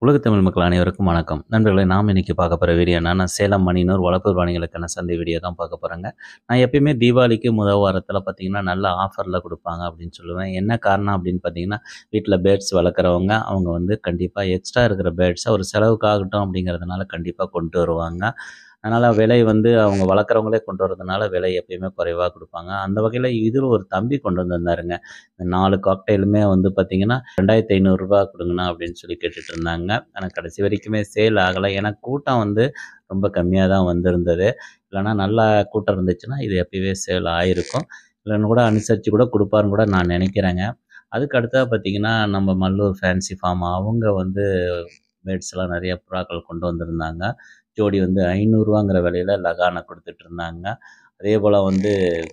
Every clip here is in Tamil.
உலக தமிழ் மக்கள் அனைவருக்கும் வணக்கம் நண்பர்களே நாம் இன்னைக்கு பார்க்க போகிற வீடியோ என்னன்னா சேலம் மணினூர் வளர்ப்பு பிராணிகளுக்கான சந்தை வீடியோ தான் பார்க்க போகிறாங்க நான் எப்பயுமே தீபாவளிக்கு முதல் வாரத்தில் பார்த்தீங்கன்னா நல்ல ஆஃபரில் கொடுப்பாங்க அப்படின்னு சொல்லுவேன் என்ன காரணம் அப்படின்னு பார்த்தீங்கன்னா வீட்டில் பேர்ட்ஸ் வளர்க்குறவங்க அவங்க வந்து கண்டிப்பாக எக்ஸ்ட்ரா இருக்கிற பேர்ட்ஸை ஒரு செலவுக்காகட்டும் அப்படிங்கிறதுனால கண்டிப்பாக கொண்டு வருவாங்க அதனால் விலை வந்து அவங்க வளர்க்குறவங்களே கொண்டு வரதுனால விலை எப்பயுமே குறைவாக கொடுப்பாங்க அந்த வகையில் இதில் ஒரு தம்பி கொண்டு வந்திருந்தாருங்க இந்த நாலு காக்டெயிலுமே வந்து பார்த்தீங்கன்னா ரெண்டாயிரத்தி ஐநூறுரூவா கொடுங்கண்ணா அப்படின்னு சொல்லி கேட்டுட்டு இருந்தாங்க ஆனால் கடைசி வரைக்குமே சேல் ஆகலை ஏன்னா கூட்டம் வந்து ரொம்ப கம்மியாக தான் வந்திருந்தது இல்லைன்னா நல்லா கூட்டம் இருந்துச்சுன்னா இது எப்பயவே சேல் ஆகிருக்கும் இல்லைன்னு கூட அனுசரித்து கூட கொடுப்பாருன்னு கூட நான் நினைக்கிறேங்க அதுக்கு அடுத்ததாக பார்த்தீங்கன்னா நம்ம மல்லூர் ஃபேன்சி ஃபார்ம் அவங்க வந்து பேர்ட்ஸ்லாம் நிறைய புறாக்கள் கொண்டு வந்திருந்தாங்க ஜோடி வந்து ஐநூறுரூவாங்கிற விலையில் லகானை கொடுத்துட்டு இருந்தாங்க அதே போல் வந்து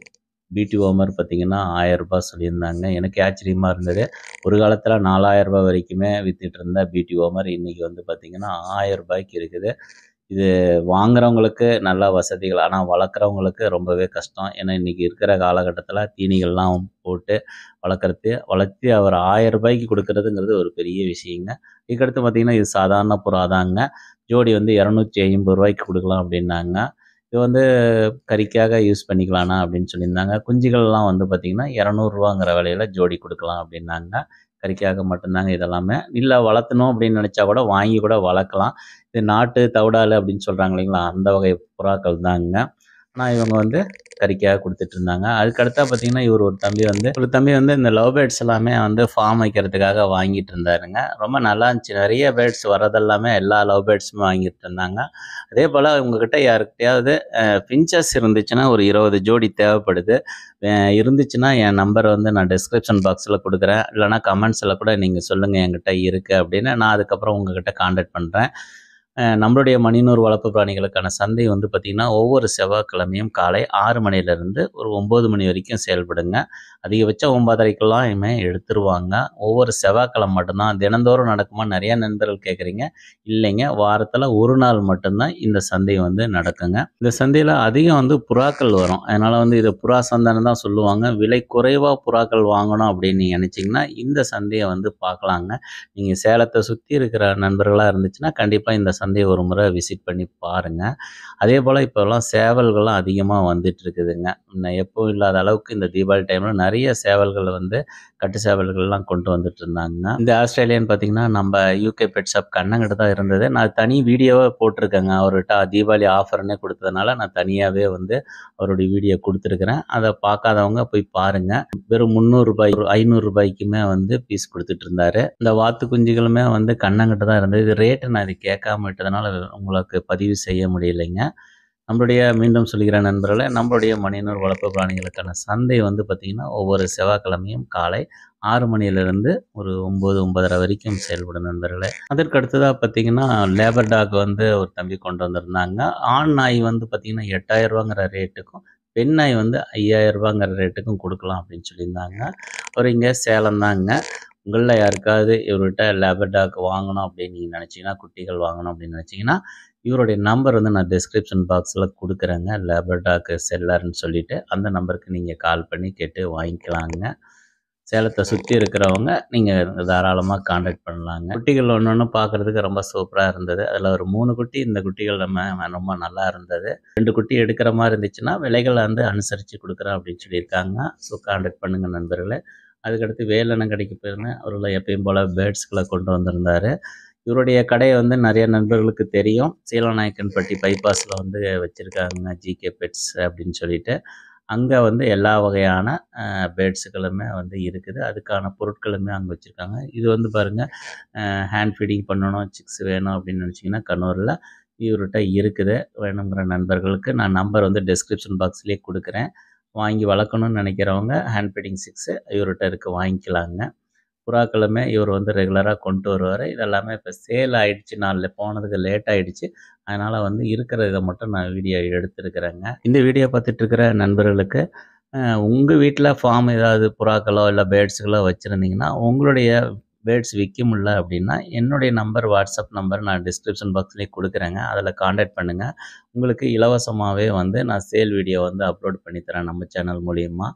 பிடி ஓமர் பார்த்தீங்கன்னா ஆயரரூபா சொல்லியிருந்தாங்க எனக்கு ஆச்சரியமாக இருந்தது ஒரு காலத்தில் நாலாயிரரூபா வரைக்குமே விற்றுட்டு இருந்த பிடி ஓமர் இன்றைக்கி வந்து பார்த்திங்கன்னா ஆயிரம் ரூபாய்க்கு இருக்குது இது வாங்குறவங்களுக்கு நல்ல வசதிகள் ஆனால் வளர்க்குறவங்களுக்கு ரொம்பவே கஷ்டம் ஏன்னா இன்றைக்கி இருக்கிற காலகட்டத்தில் தீனிகள்லாம் போட்டு வளர்க்குறது வளர்த்து அவர் ஆயிரம் ரூபாய்க்கு கொடுக்குறதுங்கிறது ஒரு பெரிய விஷயங்க இதுக்கடுத்து பார்த்திங்கன்னா இது சாதாரண புறா தாங்க ஜோடி வந்து இரநூத்தி ஐம்பது ரூபாய்க்கு கொடுக்கலாம் அப்படின்னாங்க இது வந்து கறிக்காக யூஸ் பண்ணிக்கலாண்ணா அப்படின்னு சொல்லியிருந்தாங்க குஞ்சுகள்லாம் வந்து பார்த்திங்கன்னா இரநூறுவாங்கிற விலையில் ஜோடி கொடுக்கலாம் அப்படின்னாங்க கறிக்காக மட்டும்தாங்க இதெல்லாமே இல்லை வளர்த்தணும் அப்படின்னு நினச்சா கூட வாங்கி கூட வளர்க்கலாம் இது நாட்டு தவிடால் அப்படின்னு சொல்கிறாங்க இல்லைங்களா அந்த வகை புறாக்கள் தாங்க ஆனால் இவங்க வந்து கறிக்காக கொடுத்துட்டு இருந்தாங்க அதுக்கடுத்தா பார்த்தீங்கன்னா இவர் ஒரு தம்பி வந்து ஒரு தம்பி வந்து இந்த லவ் பேர்ட்ஸ் எல்லாமே வந்து ஃபார்ம் வைக்கிறதுக்காக வாங்கிட்டு இருந்தாருங்க ரொம்ப நல்லா இருந்துச்சு நிறைய பேர்ட்ஸ் வரதெல்லாமே எல்லா லவ் பேர்ட்ஸுமே வாங்கிட்டு இருந்தாங்க அதே போல் உங்ககிட்ட யாருக்கிட்டையாவது பிஞ்சஸ் இருந்துச்சுன்னா ஒரு இருபது ஜோடி தேவைப்படுது அஹ் இருந்துச்சுன்னா என் நம்பர் வந்து நான் டிஸ்கிரிப்ஷன் பாக்ஸில் கொடுக்குறேன் இல்லைனா கமெண்ட்ஸில் கூட நீங்கள் சொல்லுங்கள் என்கிட்ட இருக்குது அப்படின்னு நான் அதுக்கப்புறம் உங்ககிட்ட காண்டாக்ட் பண்ணுறேன் அஹ் நம்மளுடைய மணிநூறு வளர்ப்பு பிராணிகளுக்கான சந்தை வந்து பார்த்திங்கன்னா ஒவ்வொரு செவ்வாய்க்கிழமையும் காலை ஆறு மணிலேருந்து ஒரு ஒம்பது மணி வரைக்கும் செயல்படுங்க அதிகபட்சம் ஒன்பதரைக்கெல்லாம் இனிமே எடுத்துருவாங்க ஒவ்வொரு செவ்வாய்க்கிழமை மட்டும்தான் தினந்தோறும் நடக்குமா நிறைய நண்பர்கள் கேட்குறீங்க இல்லைங்க வாரத்தில் ஒரு நாள் மட்டும்தான் இந்த சந்தை வந்து நடக்குங்க இந்த சந்தையில் அதிகம் வந்து புறாக்கள் வரும் அதனால் வந்து இது புறா சந்தைன்னு தான் சொல்லுவாங்க விலை குறைவாக புறாக்கள் வாங்கணும் அப்படின்னு நீங்கள் நினச்சிங்கன்னா இந்த சந்தையை வந்து பார்க்கலாங்க நீங்கள் சேலத்தை சுற்றி இருக்கிற நண்பர்களாக இருந்துச்சுன்னா கண்டிப்பாக இந்த சந்தையை ஒரு முறை விசிட் பண்ணி பாருங்கள் அதே போல் இப்போல்லாம் சேவல்கள்லாம் அதிகமாக வந்துட்டு இருக்குதுங்க முன்ன எப்பவும் இல்லாத அளவுக்கு இந்த தீபாவளி டைமில் நிறைய சேவல்கள் வந்து கட்டு சேவல்கள்லாம் கொண்டு வந்துட்டு இருந்தாங்க இந்த ஆஸ்திரேலியன் பார்த்தீங்கன்னா நம்ம யூகே பெட் ஷாப் கண்ணங்கிட்ட தான் இருந்தது நான் தனி வீடியோவை போட்டிருக்கேங்க அவர்கிட்ட தீபாவளி ஆஃபர்னே கொடுத்ததுனால நான் தனியாகவே வந்து அவருடைய வீடியோ கொடுத்துருக்குறேன் அதை பார்க்காதவங்க போய் பாருங்கள் வெறும் முந்நூறுரூபாய் ஐநூறு ரூபாய்க்குமே வந்து பீஸ் கொடுத்துட்டு இருந்தாரு இந்த வாத்து குஞ்சுகளுமே வந்து கண்ணங்கிட்ட தான் இருந்தது இது ரேட்டு நான் இது கேட்காம விட்டதுனால உங்களுக்கு பதிவு செய்ய முடியலைங்க நம்மளுடைய மீண்டும் சொல்கிற நண்பர்களே நம்மளுடைய மணியனூர் வளர்ப்பு பிராணிகளுக்கான சந்தை வந்து பார்த்திங்கன்னா ஒவ்வொரு செவ்வாய்க்கிழமையும் காலை ஆறு மணியிலிருந்து ஒரு ஒம்பது ஒன்பதரை வரைக்கும் செயல்படும் நண்பர்களே அதற்கு அடுத்ததாக பார்த்தீங்கன்னா லேபர் டாக் வந்து ஒரு தம்பி கொண்டு வந்திருந்தாங்க ஆண் நாய் வந்து பார்த்திங்கன்னா எட்டாயிரம் ரூபாங்கிற ரேட்டுக்கும் பெண் நாய் வந்து ஐயாயிரம் ரூபாங்கிற ரேட்டுக்கும் கொடுக்கலாம் அப்படின்னு சொல்லியிருந்தாங்க அவர் இங்கே சேலம் தாங்க உங்களில் யாருக்காவது இவர்கிட்ட லேபர் டாக் வாங்கணும் அப்படின்னு நீங்கள் நினச்சிங்கன்னா குட்டிகள் வாங்கணும் அப்படின்னு நினச்சிங்கன்னா இவருடைய நம்பர் வந்து நான் டிஸ்கிரிப்ஷன் பாக்ஸில் கொடுக்குறேங்க லேபர் டாக் செல்லர்னு சொல்லிட்டு அந்த நம்பருக்கு நீங்கள் கால் பண்ணி கேட்டு வாங்கிக்கலாங்க சேலத்தை சுற்றி இருக்கிறவங்க நீங்கள் தாராளமாக காண்டாக்ட் பண்ணலாங்க குட்டிகள் ஒன்று ஒன்று பார்க்குறதுக்கு ரொம்ப சூப்பராக இருந்தது அதில் ஒரு மூணு குட்டி இந்த குட்டிகள் நம்ம ரொம்ப நல்லா இருந்தது ரெண்டு குட்டி எடுக்கிற மாதிரி இருந்துச்சுன்னா விலைகளை வந்து அனுசரித்து கொடுக்குறேன் அப்படின்னு சொல்லியிருக்காங்க ஸோ காண்டாக்ட் பண்ணுங்கள் நண்பர்களே அதுக்கடுத்து வேலண்ணன் கடைக்கு போயிருந்தேன் அவரில் எப்பயும் போல் பேர்ட்ஸ்களை கொண்டு வந்திருந்தார் இவருடைய கடையை வந்து நிறைய நண்பர்களுக்கு தெரியும் சீலநாயக்கன்பட்டி பைபாஸில் வந்து வச்சுருக்காங்க ஜிகே பெட்ஸ் அப்படின்னு சொல்லிட்டு அங்கே வந்து எல்லா வகையான பேர்ட்ஸுகளுமே வந்து இருக்குது அதுக்கான பொருட்களுமே அங்கே வச்சுருக்காங்க இது வந்து பாருங்கள் ஹேண்ட் ஃபீடிங் பண்ணணும் சிக்ஸ் வேணும் அப்படின்னு நினச்சிங்கன்னா கண்ணூரில் இவர்கிட்ட இருக்குது வேணுங்கிற நண்பர்களுக்கு நான் நம்பர் வந்து டிஸ்கிரிப்ஷன் பாக்ஸ்லேயே கொடுக்குறேன் வாங்கி வளர்க்கணும்னு நினைக்கிறவங்க ஹேண்ட் ஃபீடிங் சிக்ஸு இவர்கிட்ட இருக்குது வாங்கிக்கலாங்க புறாக்களுமே இவர் வந்து ரெகுலராக கொண்டு வருவார் இதெல்லாமே இப்போ சேல் ஆகிடுச்சு நான் போனதுக்கு லேட் ஆகிடுச்சு அதனால் வந்து இருக்கிற இதை மட்டும் நான் வீடியோ எடுத்துருக்குறேங்க இந்த வீடியோ பார்த்துட்டு இருக்கிற நண்பர்களுக்கு உங்கள் வீட்டில் ஃபார்ம் ஏதாவது புறாக்களோ இல்லை பேர்ட்ஸுகளோ வச்சுருந்தீங்கன்னா உங்களுடைய பேர்ட்ஸ் விற்க முடியல அப்படின்னா என்னுடைய நம்பர் வாட்ஸ்அப் நம்பர் நான் டிஸ்கிரிப்ஷன் பாக்ஸ்லேயே கொடுக்குறேங்க அதில் காண்டாக்ட் பண்ணுங்கள் உங்களுக்கு இலவசமாகவே வந்து நான் சேல் வீடியோ வந்து அப்லோட் பண்ணித்தரேன் நம்ம சேனல் மூலியமாக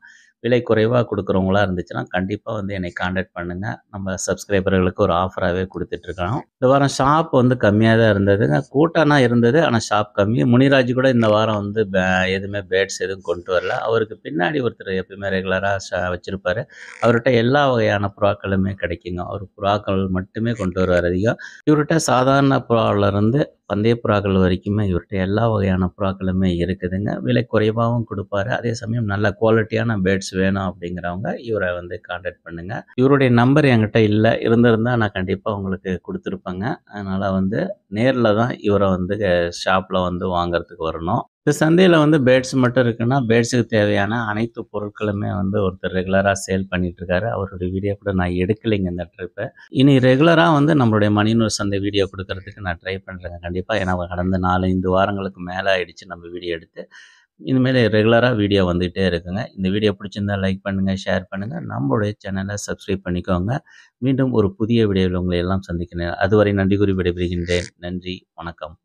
விலை குறைவா குடுக்குறவங்களா இருந்துச்சுன்னா, கண்டிப்பா வந்து என்னை கான்டாக்ட் பண்ணுங்க. நம்ம சப்ஸ்கிரைபர்களுக்கு ஒரு ஆஃபராவே குடுத்துட்டுருக்கோம். இந்த வாரம் ஷாப் வந்து கம்மியா தான் இருந்ததுங்க. கூட்டம்னா இருந்தது. ஆனா ஷாப் கம்மி. முனிராஜ் கூட இந்த வாரம் வந்து பே எதுவுமே பேட்ஸ் எதுவும் கொண்டு வரல. அவருக்கு பின்னாடி ஒருத்தர் எப்பயுமே ரெகுலரா ஷ வச்சிருப்பாரு. அவர்ட்ட எல்லா வகையான புறாக்களுமே கிடைக்குங்க. அவரு புறாக்கள் மட்டுமே கொண்டு வருவாரு அதிகம். இவர்ட்ட சாதாரண புறாவிலருந்து பந்தய புறாக்கள் வரைக்குமே இவர்ட்ட எல்லா வகையான புறாக்களுமே இருக்குதுங்க. விலை குறைவாவும் குடுப்பாரு. அதே சமயம் நல்ல குவாலிட்டியான பேட்ஸ் வேணும் அப்படிங்கிறவங்க இவர வந்து கான்டாக்ட் பண்ணுங்க. இவருடைய நம்பர் என்கிட்ட இல்ல. இருந்திருந்தா நான் கண்டிப்பா உங்களுக்கு குடுத்துருப்பேங்க. அதனால வந்து நேர்ல தான் இவர வந்து ஷாப்ல வந்து வாங்குறதுக்கு வரணும். இந்த சந்தையில வந்து பேட்ஸ் மட்டும் இருக்குன்னா, பேட்ஸுக்கு தேவையான அனைத்து பொருட்களுமே வந்து ஒருத்தர் ரெகுலரா சேல் பண்ணிட்டுருக்காரு. அவருடைய வீடியோ கூட நான் எடுக்கலைங்க இந்த ட்ரிப்பு. இனி ரெகுலரா வந்து நம்மளுடைய மணிநூர் சந்தை வீடியோ குடுக்கறதுக்கு நான் ட்ரை பண்றேங்க கண்டிப்பா. ஏன்னா கடந்த 4, 5 வாரங்களுக்கு மேல ஆயிடுச்சு நம்ம வீடியோ எடுத்து. இனிமேல் ரெகுலரா வீடியோ வந்துட்டே இருக்குங்க. இந்த வீடியோ பிடிச்சிருந்தா லைக் பண்ணுங்க, ஷேர் பண்ணுங்க. நம்மளுடைய சேனல சப்ஸ்கிரைப் பண்ணிக்கோங்க. மீண்டும் ஒரு புதிய வீடியோவில் உங்களை எல்லாம் சந்திக்கிறேன். அதுவரை நன்றி கூறி விடைபெறுகின்றேன். நன்றி, வணக்கம்.